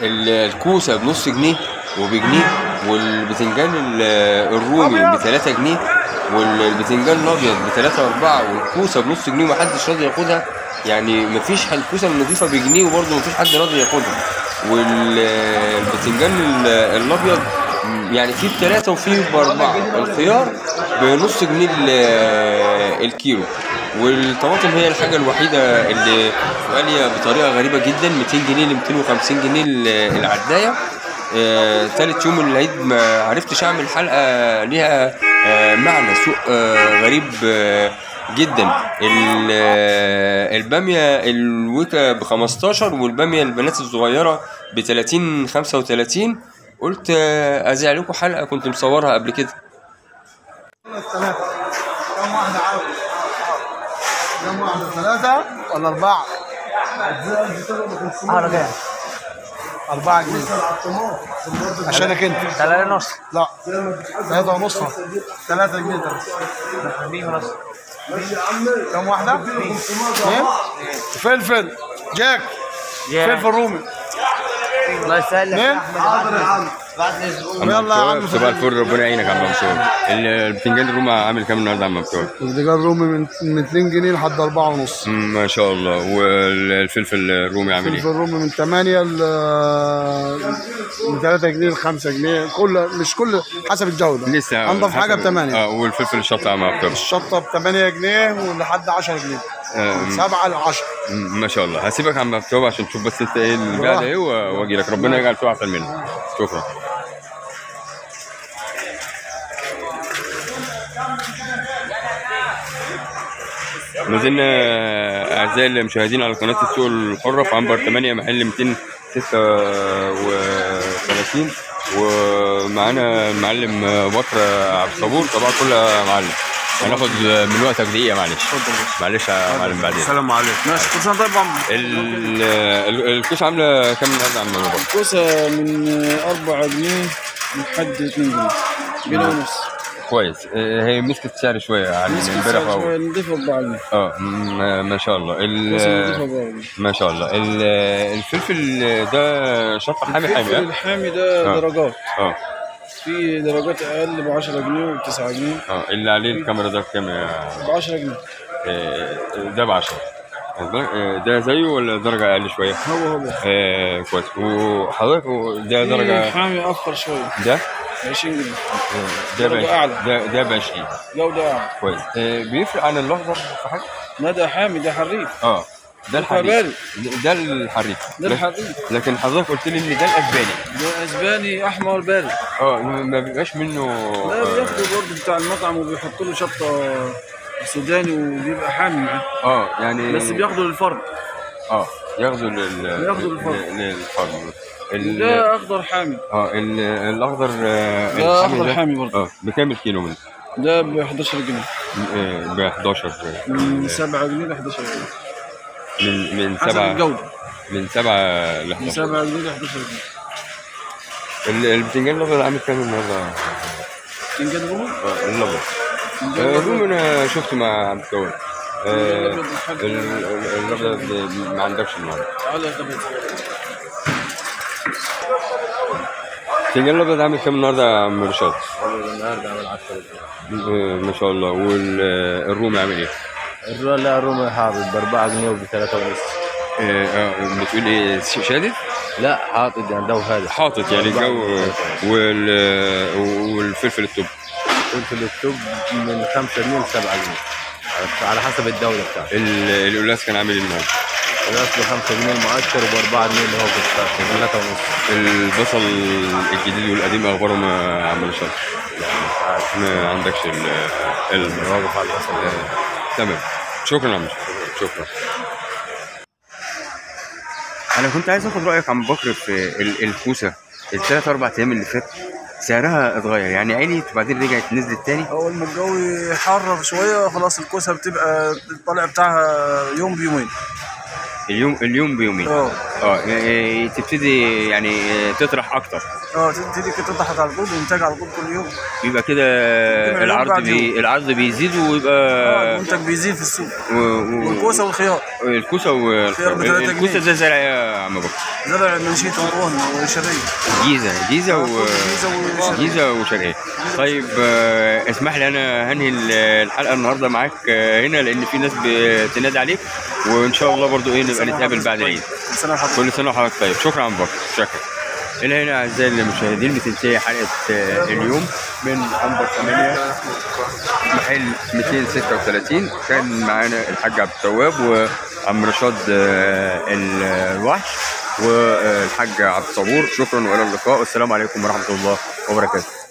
ال- الكوسه بنص جنيه وبجنيه والبتنجان ال- الرومي ب 3 جنيه والبتنجان الابيض ب 3 4 والكوسه بنص جنيه ومحدش راضي ياخدها يعني مفيش حل- الكوسه النظيفه بجنيه وبرضه مفيش حد راضي ياخدها والبتنجان ال- الابيض يعني في بثلاثة وفي بأربعة الخيار بنص جنيه ال- الكيلو والطماطم هي الحاجة الوحيدة اللي غالية بطريقة غريبة جدا 200 جنيه ل 250 جنيه ال- العداية آه، تالت يوم العيد ما عرفتش اعمل حلقة ليها آه، معنى سوق آه، غريب آه، جدا ال- آه، البامية الويكا ب 15 والبامية البنات الصغيرة ب 30 35 قلت آه، اذيع لكم حلقة كنت مصورها قبل كده الثلاثة كم واحدة عاوز؟ كم واحدة ثلاثة ولا أربعة؟ اه رجع أربعة جنيه عشانك أنت ثلاثة ونص لا ثلاثة ونص ثلاثة جنيه ده بس مين ونص كم واحدة؟ اثنين فلفل جاك جاك. فلفل رومي الله يسهل لك ايه؟ يا احمد بعد اسبوع يلا يا عم صباح الفل ربنا يعينك يا عم مبسوط البتنجان الرومي عامل كام النهارده يا عم مبسوط؟ الدجاج رومي من من 2 جنيه لحد 4 ونص مم، ما شاء الله والفلفل الرومي عامل الفلفل ايه؟ رومي من 8 ل من 3 جنيه ل 5 جنيه كل مش كل حسب الجودة لسه انضف حاجة ب 8 اه والفلفل الشطه يا عم مبسوط الشطة ب 8 جنيه ولحد 10 جنيه آه، 7 ل 10 مم، ما شاء الله هسيبك يا عم مبسوط عشان تشوف بس انت ايه البيع ده ايه و- واجي لك ربنا يجعل فيه احسن منه شكرا ما زلنا اعزائي المشاهدين على قناه السوق الحره في عنبر 8 محل 236 ومعانا المعلم بكر عبد الصبور طبعا كلها معلم هناخد من وقتك دقيقه معلش معلش يا معلم بعدين السلام عليكم ماشي كل سنه طيب يا عم ال- ال- الكوس عامله كام النهارده يا عم ابو بكر؟ كوسه من 4 جنيه لحد 2 جنيه جنيه ونص كويس آه، هي مسكت سعر شويه عن امبارح او نضيف 4 جنيه اه م- ما شاء الله كوسه نضيف ال- 4 جنيه ما شاء الله ال- الفلفل ده شطه حامي حامي الفلفل ها؟ الحامي ده آه. درجات اه في درجات اقل ب 10 جنيه و 9 جنيه اه اللي عليه الكاميرا ده بكام يا- ب 10 جنيه آه، ده ب 10 ده زيه ولا درجه اقل شويه؟ هو هو آه كويس وحضرتك ده درجه الحامي افخر شويه ده 20 جنيه ده ب درجة أعلى. ده ده ب 20 جوده اعلى كويس آه بيفرق عن الاخضر في حاجه؟ لا ده حامي ده حريف اه ده الحريف بارد. ده الحريف ده الحريف لكن حضرتك قلت لي ان ده الاسباني ده اسباني احمر بارد اه ما بيبقاش منه لا اه, بياخدوا برضه بتاع المطعم وبيحطوا له شطه سوداني وبيبقى حامي معاه آه يعني بس بياخدوا للفرد اه ياخدوا لل بياخدوا للفرد. لل- للفرد ال... ده اخضر حامي اه ال... الاخضر آه ده الحامي أخضر حامي برضه. اه بكام الكيلو منه؟ ده ب 11 جنيه ب 11 من 7 جنيه ل 11 جنيه من من حسب 7 الجوده من 7 ل من 11 7 جنيه ل 11 جنيه ال- البتنجان الابيض عامل كام النهارده؟ تنجان رومي آه، الابيض آه، الروم انا شفته مع عبد الكون آه، الأبيض الحاج. ال- ال- الابيض ما عندكش النهارده تعالى يا خبيث البتنجان الابيض عامل كام النهارده يا عم رشاد؟ النهارده عامل 10 جنيه آه، ما شاء الله والرومي عامل ايه؟ الرول لا الرومي حاطط ب 4 جنيه وب 3 ونص آه، آه، بتقول ايه شادد؟ لا حاطط يعني ده وهذا حاطط يعني الجو وال والفلفل التوب فلفل التوب من 5 جنيه ل 7 جنيه على- على حسب الدوله بتاعته ال- القلاس كان عامل ايه النهارده؟ الاصل 5 جنيه المؤشر وب 4 جنيه اللي هو في الساعه 3 ونص البصل الجديد والقديم اخبارهم يا عم رشاد؟ ما عندكش ال ال- واقف على البصل تمام شكرا يا عم شكرا انا كنت عايز اخد رايك عم بكر في ال- الكوسه الثلاث اربع ايام اللي فات سعرها اتغير يعني عليت وبعدين رجعت نزلت تاني اول ما الجو يحرر شويه خلاص الكوسه بتبقى الطلع بتاعها يوم بيومين اليوم اليوم بيومين اه اه إيه، تبتدي يعني تطرح اكتر اه تبتدي كده تضحك على طول وانتاج على طول كل يوم يبقى كده يوم العرض بعد بي العرض بيزيد اه ويبقى المنتج بيزيد في السوق و- و- والكوسه والخيار الكوسه والخيار بتلاتة الكوسه جنيه. ده زرع إيه يا عم بكر زرع منشية وروان وشرقية جيزه جيزه و جيزة وشرقية. جيزه وشرقيه طيب آه، اسمح لي انا هنهي ال- الحلقه النهارده معاك آه، هنا لان في ناس بتنادي عليك وان شاء الله برضو ايه نبقى نتقابل بعد العيد سنة حضرتك كل سنه وحضرتك طيب شكرا يا عم بكر شكرا الى هنا اعزائي المشاهدين بتنتهي حلقه آه، اليوم من عنبر 8 محل 236 كان معانا الحاج عبد التواب وعم رشاد آه، الوحش والحاج عبد الصبور شكرا والى اللقاء والسلام عليكم ورحمه الله وبركاته